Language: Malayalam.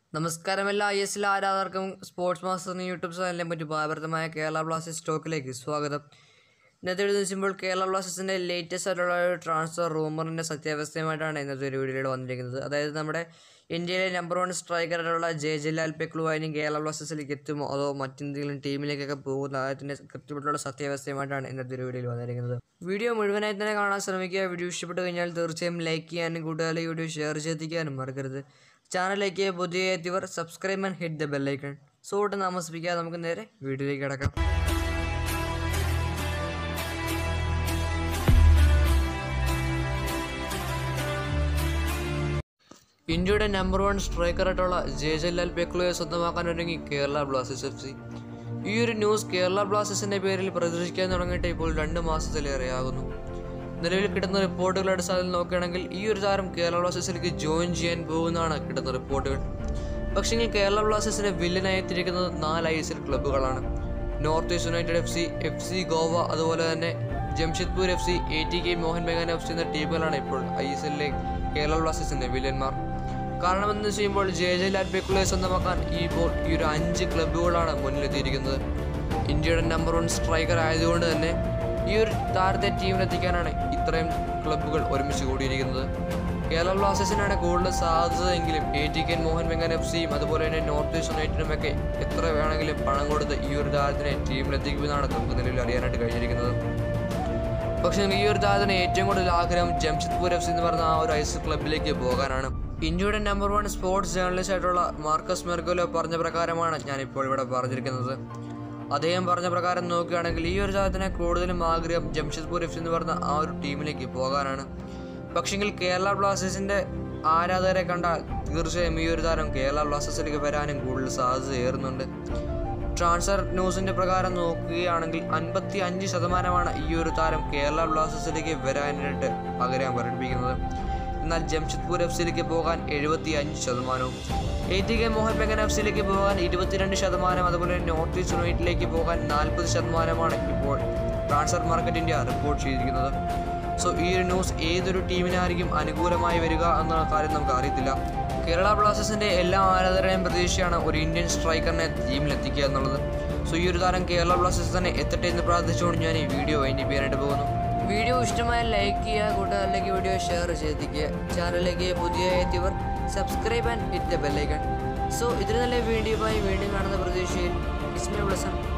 നമസ്കാരം എല്ലാ ഐ എസ് എൽ ആരാധകർക്കും സ്പോർട്സ് മാസ്റ്റർ എന്ന യൂട്യൂബ് ചാനലിലെ മറ്റു ഭാരതമായ കേരള ബ്ലാസ്റ്റേഴ്സ് സ്റ്റോക്കിലേക്ക് സ്വാഗതം ഇന്നത്തെ വീഡിയോ വെച്ചുമ്പോൾ കേരള ബ്ലാസ്റ്റേഴ്സിൻ്റെ ലേറ്റസ്റ്റ് ആയിട്ടുള്ള ഒരു ട്രാൻസ്ഫർ റൂമറിൻ്റെ സത്യാവസ്ഥയുമായിട്ടാണ് ഇന്നത്തെ ഒരു വീഡിയോയിൽ വന്നിരിക്കുന്നത് അതായത് നമ്മുടെ ഇന്ത്യയിലെ നമ്പർ വൺ സ്ട്രൈക്കറായിട്ടുള്ള ജെ ജലാൽ പെക്ലുവായും കേരള ബ്ലാസ്റ്റേഴ്സിലേക്ക് എത്തുമോ അതോ മറ്റെന്തെങ്കിലും ടീമിലേക്കൊക്കെ പോകുന്ന അതിൻ്റെ കൃത്യമായിട്ടുള്ള സത്യാവസ്ഥയുമായിട്ടാണ് ഇന്നത്തെ ഒരു വീഡിയോയിൽ വന്നിരിക്കുന്നത് വീഡിയോ മുഴുവനായി തന്നെ കാണാൻ ശ്രമിക്കുക വീഡിയോ ഇഷ്ടപ്പെട്ട് കഴിഞ്ഞാൽ തീർച്ചയായും ലൈക്ക് ചെയ്യാനും കൂടുതൽ വീഡിയോ ഷെയർ ചെയ്തിരിക്കാനും മറക്കരുത് ചാനലിലേക്ക് പുതിയ എത്തിയവർ subscribe and hit the bell icon so ഒട്ടും താമസിപ്പിക്കാതെ നമുക്ക് നേരെ വീഡിയോയിലേക്ക് കിടക്കാം ഇന്ത്യയുടെ നമ്പർ വൺ സ്ട്രൈക്കറായിട്ടുള്ള ജയജലാൽ പെക്ലോയെ സ്വന്തമാക്കാൻ ഒരുങ്ങി കേരള ബ്ലാസ്റ്റേഴ്സ് എഫ് സി ഈ ഒരു ന്യൂസ് കേരള ബ്ലാസ്റ്റേഴ്സിന്റെ പേരിൽ പ്രദർശിക്കാൻ തുടങ്ങിയിട്ട് ഇപ്പോൾ രണ്ട് മാസത്തിലേറെയാകുന്നു നിലവിൽ കിട്ടുന്ന റിപ്പോർട്ടുകളുടെ അടിസ്ഥാനത്തിൽ നോക്കുകയാണെങ്കിൽ ഈ ഒരു താരം കേരള ബ്ലാസ്റ്റേഴ്സിലേക്ക് ജോയിൻ ചെയ്യാൻ പോകുന്നതാണ് കിട്ടുന്ന റിപ്പോർട്ടുകൾ പക്ഷെങ്കിൽ കേരള ബ്ലാസ്റ്റേഴ്സിന്റെ വില്ലനായി എത്തിയിരിക്കുന്നത് നാല് ഐ എസ് എൽ ക്ലബ്ബുകളാണ് north east united F C F C Goa അതുപോലെ തന്നെ Jamshedpur F C A T K Mohan Bagan F C എന്ന ടീമുകളാണ് ഇപ്പോൾ ഐ എസ് എല്ലിലെ കേരള ബ്ലാസ്റ്റേഴ്സിന്റെ വില്ലന്മാർ കാരണം എന്ന് ചെയ്യുമ്പോൾ ജെ ജെ ലാൽ ബെക്കുളയെ സ്വന്തമാക്കാൻ ഈ ഇപ്പോൾ ഈ ഒരു അഞ്ച് ക്ലബ്ബുകളാണ് മുന്നിലെത്തിയിരിക്കുന്നത് ഇന്ത്യയുടെ നമ്പർ വൺ സ്ട്രൈക്കർ ആയതുകൊണ്ട് തന്നെ ഈ ഒരു താരത്തെ ടീമിലെത്തിക്കാനാണ് ഇത്രയും ക്ലബ്ബുകൾ ഒരുമിച്ച് കൂടിയിരിക്കുന്നത് കേരള ബ്ലാസ്റ്റേഴ്സിനാണ് കൂടുതൽ സാധ്യതയെങ്കിലും A T K Mohan Bagan F സിയും അതുപോലെ തന്നെ നോർത്ത് ഈസ്റ്റ് യുണൈറ്റഡും ഒക്കെ എത്ര വേണമെങ്കിലും പണം കൊടുത്ത് ഈ ഒരു താരത്തിനെ ടീമിലെത്തിക്കുമെന്നാണ് നമുക്ക് നിലവിൽ അറിയാനായിട്ട് കഴിഞ്ഞിരിക്കുന്നത് പക്ഷേ ഈ ഒരു താരത്തിന് ഏറ്റവും കൂടുതൽ ആഗ്രഹം ജംഷഡ്പൂർ എഫ് സി എന്ന് പറഞ്ഞ ആ ഒരു ഐസ് ക്ലബിലേക്ക് പോകാനാണ് ഇന്ത്യയുടെ നമ്പർ വൺ സ്പോർട്സ് ജേർണലിസ്റ്റ് ആയിട്ടുള്ള മാർക്കസ് മെർഗോലോ പറഞ്ഞ പ്രകാരമാണ് ഞാനിപ്പോൾ ഇവിടെ പറഞ്ഞിരിക്കുന്നത് അദ്ദേഹം പറഞ്ഞ പ്രകാരം നോക്കുകയാണെങ്കിൽ ഈ ഒരു താരത്തിന് കൂടുതലും ആഗ്രഹം ജംഷഡ്പൂർ എഫ് സി എന്ന് പറഞ്ഞ ആ ഒരു ടീമിലേക്ക് പോകാനാണ് പക്ഷെങ്കിൽ കേരള ബ്ലാസ്റ്റേഴ്സിന്റെ ആരാധകരെ കണ്ടാൽ തീർച്ചയായും ഈ ഒരു താരം കേരള ബ്ലാസ്റ്റേഴ്സിലേക്ക് വരാനും കൂടുതൽ സാധ്യത ഏറുന്നുണ്ട് ട്രാൻസ്ഫർ ന്യൂസിന്റെ പ്രകാരം നോക്കുകയാണെങ്കിൽ അൻപത്തി അഞ്ച് ശതമാനമാണ് ഈ ഒരു താരം കേരള ബ്ലാസ്റ്റേഴ്സിലേക്ക് വരാനായിട്ട് ആഗ്രഹം പ്രകടിപ്പിക്കുന്നത് എന്നാൽ ജംഷഡ്പൂർ എഫ് സിയിലേക്ക് പോകാൻ എഴുപത്തി അഞ്ച് ശതമാനവും A T K Mohan Bagan F സിയിലേക്ക് പോകാൻ ഇരുപത്തിരണ്ട് ശതമാനം അതുപോലെ നോർത്ത് ഈസ്റ്റ് യുണൈറ്റിലേക്ക് പോകാൻ നാൽപ്പത് ശതമാനമാണ് ഇപ്പോൾ ട്രാൻസ്ഫർ മാർക്കറ്റ് ഇന്ത്യ റിപ്പോർട്ട് ചെയ്തിരിക്കുന്നത് സോ ഈ ഒരു ന്യൂസ് ഏതൊരു ടീമിനായിരിക്കും അനുകൂലമായി വരിക എന്ന കാര്യം നമുക്ക് അറിയത്തില്ല കേരള ബ്ലാസ്റ്റേഴ്സിന്റെ എല്ലാ ആരാധകരെയും പ്രതീക്ഷയാണ് ഒരു ഇന്ത്യൻ സ്ട്രൈക്കറിനെ ടീമിലെത്തിക്കുക എന്നുള്ളത് സോ ഈ ഒരു താരം കേരള ബ്ലാസ്റ്റേഴ്സ് തന്നെ എത്തട്ടെ എന്ന് പ്രാർത്ഥിച്ചുകൊണ്ട് ഞാൻ ഈ വീഡിയോ വൈൻഡ് ചെയ്യാനായിട്ട് പോകുന്നു വീഡിയോ ഇഷ്ടമായ ലൈക്ക് ചെയ്യുക കൂട്ടുകാരിലേക്ക് വീഡിയോ ഷെയർ ചെയ്തിരിക്കുക ചാനലിലേക്ക് പുതിയ എത്തിയവർ subscribe and hit the bell icon so ഇതിന് നല്ല വീഡിയോയുമായി വീണ്ടും കാണുന്ന പ്രതീക്ഷയിൽ ഇസ്മി ബ്ലസൺ